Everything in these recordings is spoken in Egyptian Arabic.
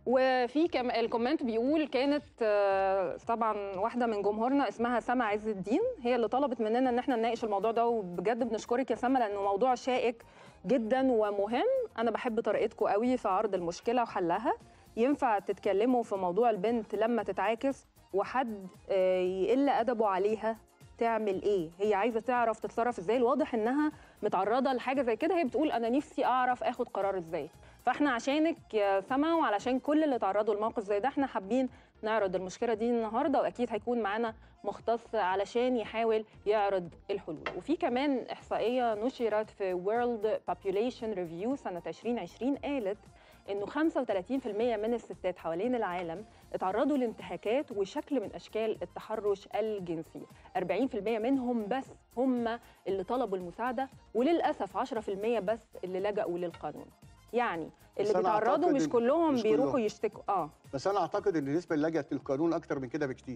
وفي كم الكومنت بيقول كانت آه، طبعا واحده من جمهورنا اسمها سما عز الدين هي اللي طلبت مننا ان احنا نناقش الموضوع ده وبجد بنشكرك يا سما لانه موضوع شائك جدا ومهم انا بحب طريقتكم قوي في عرض المشكله وحلها ينفع تتكلموا في موضوع البنت لما تتعاكس وحد آه، يقل ادبه عليها تعمل ايه هي عايزه تعرف تتصرف ازاي الواضح انها متعرضه لحاجه زي كده هي بتقول انا نفسي اعرف اخد قرار ازاي فاحنا عشانك يا سما وعلشان كل اللي تعرضوا لموقف زي ده احنا حابين نعرض المشكله دي النهارده واكيد هيكون معانا مختص علشان يحاول يعرض الحلول وفي كمان احصائيه نشرت في World Population Review سنه 2020 قالت انه 35% من الستات حوالين العالم اتعرضوا لانتهاكات وشكل من اشكال التحرش الجنسي 40% منهم بس هم اللي طلبوا المساعده وللاسف 10% بس اللي لجأوا للقانون يعني اللي بس أنا بيتعرضوا أعتقد مش إن- كلهم مش بيروحوا كلهم. يشتكوا اه بس انا اعتقد ان النسبه اللي لجأت للقانون اكتر من كده بكتير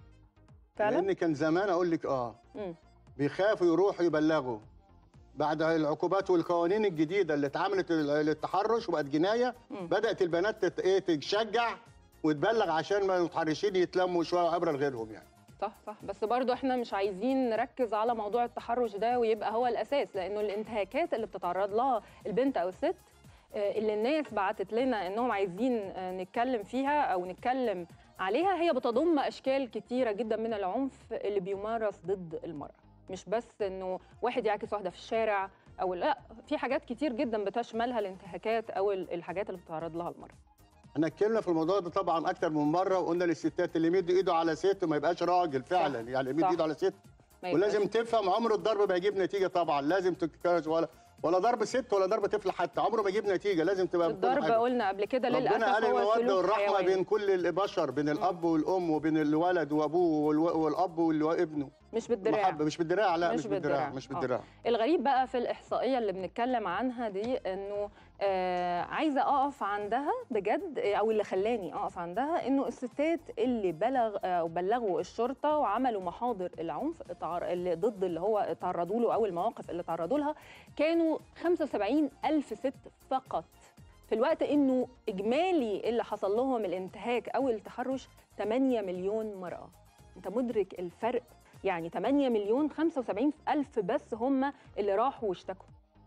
فعلا لان كان زمان اقول لك اه مم. بيخافوا يروحوا يبلغوا بعد العقوبات والقوانين الجديده اللي اتعملت لل- للتحرش وبقت جنايه مم. بدات البنات تت... ايه تشجع وتبلغ عشان ما المتحرشين يتلموا شويه عبره لغيرهم يعني صح صح بس برضو احنا مش عايزين نركز على موضوع التحرش ده ويبقى هو الاساس لانه الانتهاكات اللي بتتعرض لها البنت او الست آه، اللي الناس بعتت لنا انهم عايزين آه، نتكلم فيها او نتكلم عليها هي بتضم اشكال كتيره جدا من العنف اللي بيمارس ضد المراه مش بس انه واحد يعكس واحده في الشارع او لا في حاجات كتير جدا بتشملها الانتهاكات او ال- الحاجات اللي بتتعرض لها المراه احنا اتكلمنا في الموضوع ده طبعا اكتر من مره وقلنا للستات اللي يمد ايده على ست ما يبقاش راجل فعلا صح، يعني يمد صح. ايده على ست ما يبقاش- ولازم تفهم عمر الضرب ما يجيب نتيجه طبعا لازم تتكرر ولا ولا ضرب ست ولا ضرب طفل حتى عمره ما يجيب نتيجه لازم تبقى بكل الضرب حاجة. قلنا قبل كده للاسف ربنا قال هو الموده سلوك والرحمه حيواني. بين كل البشر بين الاب والام وبين الولد وابوه والو- والاب وابنه مش بالدراع محبه مش بالدراع لا مش مش, بالدراع بالدراع. مش آه. بالدراع الغريب بقى في الإحصائية اللي بنتكلم عنها دي إنه آه عايزة أقف عندها بجد آه، أو اللي خلاني أقف عندها إنه الستات اللي بلغ آه، أو بلغوا الشرطة وعملوا محاضر العنف اتعر- اللي ضد اللي هو اتعرضوا له أو المواقف اللي تعرضوا لها كانوا 75 ألف ست فقط في الوقت إنه إجمالي اللي حصل لهم الانتهاك أو التحرش 8 مليون مرأة أنت مدرك الفرق يعني 8 مليون 75 ألف بس هم اللي راحوا واشتكوا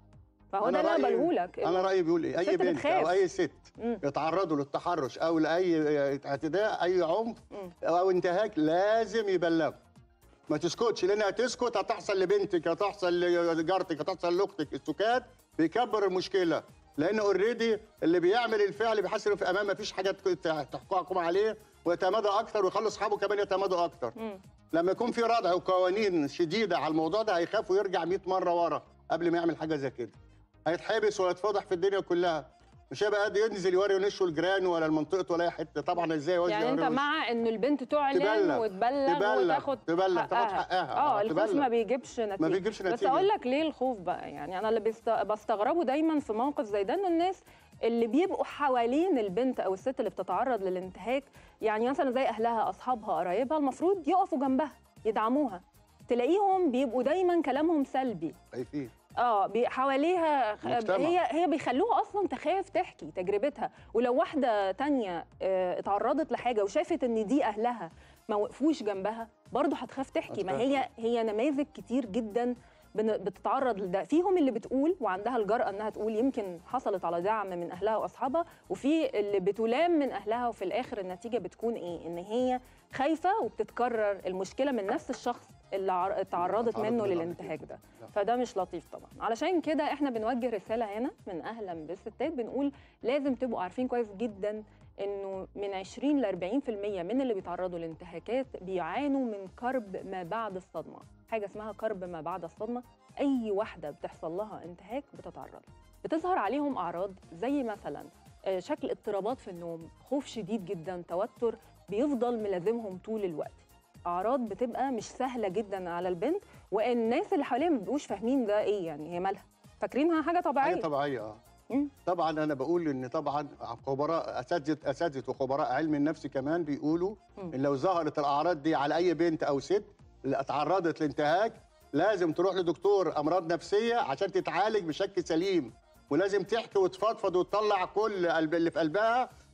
فهو ده اللي انا رأيي- بقوله لك انا رايي بيقول ايه الست اي بنت بتخاف. او اي ست مم. يتعرضوا للتحرش او لاي اعتداء اي عنف مم. او انتهاك لازم يبلغوا ما تسكتش لان هتسكت هتحصل لبنتك هتحصل لجارتك هتحصل لاختك السكات بيكبر المشكله لان اوريدي اللي بيعمل الفعل بيحس انه في امان ما فيش حاجه تحكم عليه ويتمادى اكتر ويخلي اصحابه كمان يتمادوا اكتر مم. لما يكون في ردع وقوانين شديده على الموضوع ده هيخاف ويرجع 100 مره ورا قبل ما يعمل حاجه زي كده هيتحبس ويتفضح في الدنيا كلها مش هيبقى قادر ينزل يوري ونشه الجيران ولا المنطقه ولا اي حته طبعا ازاي يوزع يعني انت يوري وشه؟ مع انه البنت تعلن تبلغ. وتبلغ تبلغ. وتاخد تبلغ. تاخد حقها. اه آه، الخوف تبلغ. ما بيجيبش نتيجه بيجيبش بس نتيجة. اقول لك ليه الخوف بقى يعني انا اللي بست... بستغربه دايما في موقف زي ده انه الناس اللي بيبقوا حوالين البنت او الست اللي بتتعرض للانتهاك يعني مثلا زي اهلها اصحابها قرايبها المفروض يقفوا جنبها يدعموها تلاقيهم بيبقوا دايما كلامهم سلبي خايفين اه بي- حواليها خ- مجتمع. هي هي بيخلوها اصلا تخاف تحكي تجربتها ولو واحده تانية آه، اتعرضت لحاجه وشافت ان دي اهلها ما وقفوش جنبها برضه هتخاف تحكي ما هتخاف. هي هي نماذج كتير جدا بن- بتتعرض لده فيهم اللي بتقول وعندها الجرأة انها تقول يمكن حصلت على دعم من اهلها واصحابها وفي اللي بتلام من اهلها وفي الاخر النتيجة بتكون ايه ان هي خايفة وبتتكرر المشكلة من نفس الشخص اللي عر- اتعرضت اتعرض منه منه قبل للانتهاك كده. ده لا. فده مش لطيف طبعا علشان كده احنا بنوجه رسالة هنا من اهلا بالستات بنقول لازم تبقوا عارفين كويس جدا انه من 20 ل 40% من اللي بيتعرضوا لانتهاكات بيعانوا من كرب ما بعد الصدمه حاجه اسمها كرب ما بعد الصدمه اي واحده بتحصل لها انتهاك بتتعرض بتظهر عليهم اعراض زي مثلا آه، شكل اضطرابات في النوم خوف شديد جدا توتر بيفضل ملازمهم طول الوقت اعراض بتبقى مش سهله جدا على البنت والناس اللي حواليها ما بيبقوش فاهمين ده ايه يعني هي مالها فاكرينها حاجه طبيعيه حاجه طبيعيه اه مم. طبعا انا بقول ان طبعا خبراء اساتذه اساتذه وخبراء علم النفس كمان بيقولوا مم. ان لو ظهرت الاعراض دي على اي بنت او ست اللي اتعرضت لانتهاك لازم تروح لدكتور امراض نفسيه عشان تتعالج بشكل سليم ولازم تحكي وتفضفض وتطلع كل قلب اللي في قلبها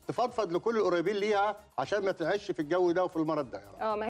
تفضفض لكل القريبين ليها عشان ما تعيش في الجو ده وفي المرض ده يا رب. اه ما